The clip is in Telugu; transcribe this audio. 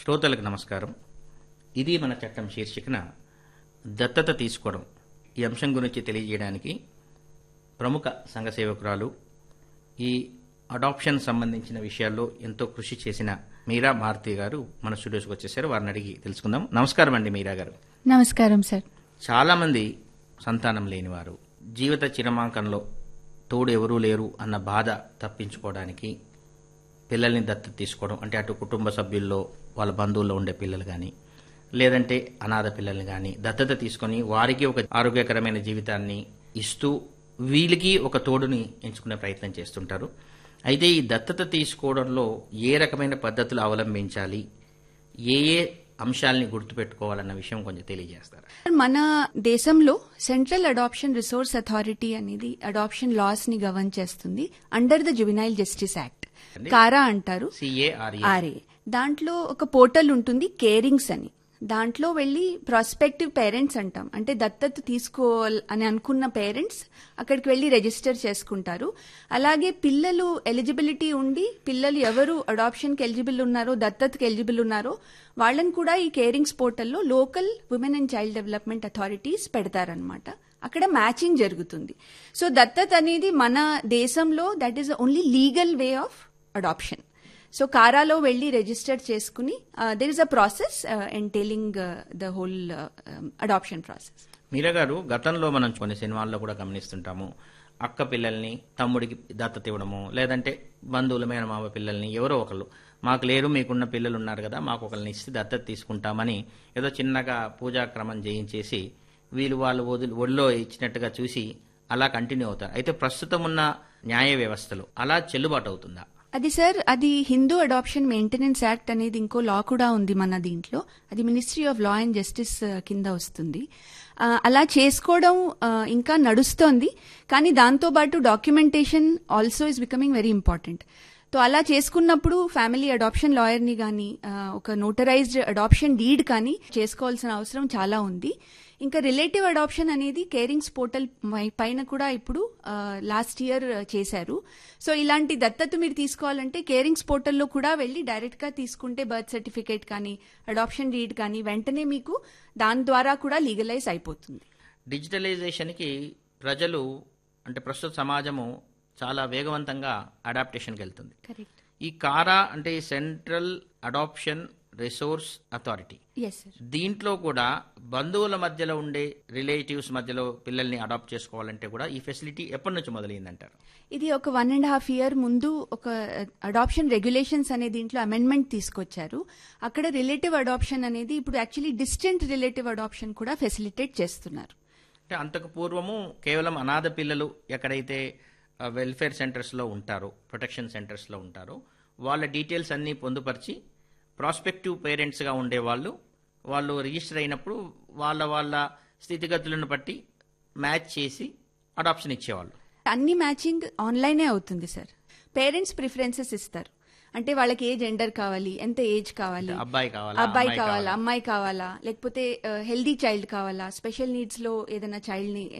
శ్రోతలకు నమస్కారం ఇది మన చట్టం శీర్షికన దత్తత తీసుకోవడం ఈ అంశం గురించి తెలియజేయడానికి ప్రముఖ సంఘ సేవకురాలు ఈ అడాప్షన్ సంబంధించిన విషయాల్లో ఎంతో కృషి చేసిన మీరా మారుతి గారు మన స్టూడియోస్కి వచ్చేసారు వారిని అడిగి తెలుసుకుందాం నమస్కారం అండి మీరా గారు నమస్కారం సార్ చాలా మంది సంతానం లేనివారు జీవిత చిరమాంకంలో తోడు ఎవరూ లేరు అన్న బాధ తప్పించుకోవడానికి పిల్లల్ని దత్తత తీసుకోవడం అంటే అటు కుటుంబ సభ్యుల్లో వాళ్ళ బంధువుల్లో ఉండే పిల్లలు కానీ లేదంటే అనాథ పిల్లల్ని కానీ దత్తత తీసుకొని వారికి ఒక ఆరోగ్యకరమైన జీవితాన్ని ఇస్తూ వీళ్ళకి ఒక తోడుని ఎంచుకునే ప్రయత్నం చేస్తుంటారు అయితే ఈ దత్తత తీసుకోవడంలో ఏ రకమైన పద్ధతులు అవలంబించాలి ఏ ఏ అంశాలని గుర్తుపెట్టుకోవాలన్న విషయం కొంచెం తెలియజేస్తారా మన దేశంలో సెంట్రల్ అడాప్షన్ రిసోర్స్ అథారిటీ అనేది అడాప్షన్ లాస్ ని గవర్న్ చేస్తుంది under the juvenile justice act CARA అంటారు సిఏఆర్ఏ ఆర్ఏ దాంట్లో ఒక పోర్టల్ ఉంటుంది కేరింగ్స్ అని దాంట్లో వెళ్ళి ప్రాస్పెక్టివ్ పేరెంట్స్ అంటాం అంటే దత్తత తీసుకోవాలి అని అనుకున్న పేరెంట్స్ అక్కడికి వెళ్ళి రిజిస్టర్ చేసుకుంటారు అలాగే పిల్లలు ఎలిజిబిలిటీ ఉండి పిల్లలు ఎవరు అడాప్షన్కి ఎలిజిబుల్ ఉన్నారో దత్తతకి ఎలిజిబుల్ ఉన్నారో వాళ్ళని కూడా ఈ కేరింగ్స్ పోర్టల్లో local women and child development authorities పెడతారనమాట అక్కడ మ్యాచింగ్ జరుగుతుంది సో దత్తత అనేది మన దేశంలో that is only legal way of adoption so కారాలో వెళ్ళి రిజిస్టర్ చేసుకుని there is a process entailing the whole adoption process Meera garu గతంలో మనం కొన్ని సినిమాల్లో కూడా గమనిస్తుంటాము అక్క పిల్లల్ని తమ్ముడికి దత్తత ఇవ్వడము లేదంటే బంధువుల మేనమామ పిల్లల్ని ఎవరో ఒకళ్ళు మాకు లేరు మీకున్న పిల్లలు ఉన్నారు కదా మాకు ఒకరిని ఇస్తే దత్తత తీసుకుంటామని ఏదో చిన్నగా పూజాక్రమం చేయించేసి వీళ్ళు వాళ్ళు వదిలి ఒళ్ళో ఇచ్చినట్టుగా చూసి అలా కంటిన్యూ అవుతారు అయితే ప్రస్తుతం ఉన్న న్యాయ వ్యవస్థలో అలా చెల్లుబాటు అవుతుందా అది సార్ అది హిందూ అడాప్షన్ మెయింటెనెన్స్ యాక్ట్ అనేది ఇంకో లా కూడా ఉంది మన దీంట్లో అది ministry of law and justice కింద వస్తుంది ఆ, అలా చేసుకోవడం ఆ, ఇంకా నడుస్తోంది కానీ దాంతోపాటు documentation also is becoming very important so అలా చేసుకున్నప్పుడు ఫ్యామిలీ అడాప్షన్ లాయర్ని కానీ ఒక నోటరైజ్డ్ అడాప్షన్ డీడ్ కానీ చేసుకోవాల్సిన అవసరం చాలా ఉంది ఇంకా రిలేటివ్ అడాప్షన్ అనేది కేరింగ్స్ పోర్టల్ పైన కూడా ఇప్పుడు లాస్ట్ ఇయర్ చేశారు సో ఇలాంటి దత్తత మీరు తీసుకోవాలంటే కేరింగ్స్ పోర్టల్లో కూడా వెళ్ళి డైరెక్ట్ గా తీసుకుంటే బర్త్ సర్టిఫికేట్ కానీ అడాప్షన్ డీడ్ కానీ వెంటనే మీకు దాని ద్వారా కూడా లీగలైజ్ అయిపోతుంది డిజిటలైజేషన్కి ప్రజలు అంటే ప్రస్తుత సమాజము చాలా వేగవంతంగా అడాప్టేషన్కి వెళ్తుంది కరెక్ట్ ఈ కారా అంటే ఈ central adoption resource authority yes sir దీంట్లో కూడా బంధువుల మధ్యలో ఉండే రిలేటివ్స్ మధ్యలో పిల్లల్ని అడాప్ట్ చేసుకోవాలంటే కూడా ఈ ఫెసిలిటీ ఎప్పటి నుంచి మొదలైందంటారు ఇది ఒక వన్ అండ్ హాఫ్ ఇయర్ ముందు ఒక అడాప్షన్ రెగ్యులేషన్స్ అనే దీంట్లో అమెండ్మెంట్ తీసుకొచ్చారు అక్కడ రిలేటివ్ అడాప్షన్ అనేది ఇప్పుడు యాక్చువల్లీ డిస్టెంట్ రిలేటివ్ అడాప్షన్ కూడా ఫెసిలిటేట్ చేస్తున్నారు అంటే అంతకు పూర్వము కేవలం అనాథ పిల్లలు ఎక్కడైతే వెల్ఫేర్ సెంటర్స్లో ఉంటారో ప్రొటెక్షన్ సెంటర్స్లో ఉంటారో వాళ్ళ డీటెయిల్స్ అన్నీ పొందుపరిచి ప్రాస్పెక్టివ్ పేరెంట్స్గా ఉండేవాళ్ళు వాళ్ళు రిజిస్టర్ అయినప్పుడు వాళ్ళ వాళ్ళ స్థితిగతులను బట్టి మ్యాచ్ చేసి అడాప్షన్ ఇచ్చేవాళ్ళు అన్ని మ్యాచింగ్ ఆన్లైనే అవుతుంది సార్ పేరెంట్స్ ప్రిఫరెన్సెస్ ఇస్తారు అంటే వాళ్ళకి ఏ జెండర్ కావాలి ఎంత ఏజ్ కావాలి అబ్బాయి కావాలా అబ్బాయి అమ్మాయి కావాలా అమ్మాయి కావాలా లేకపోతే హెల్దీ చైల్డ్ కావాలా స్పెషల్ నీడ్స్ లో ఏదైనా చైల్డ్ ని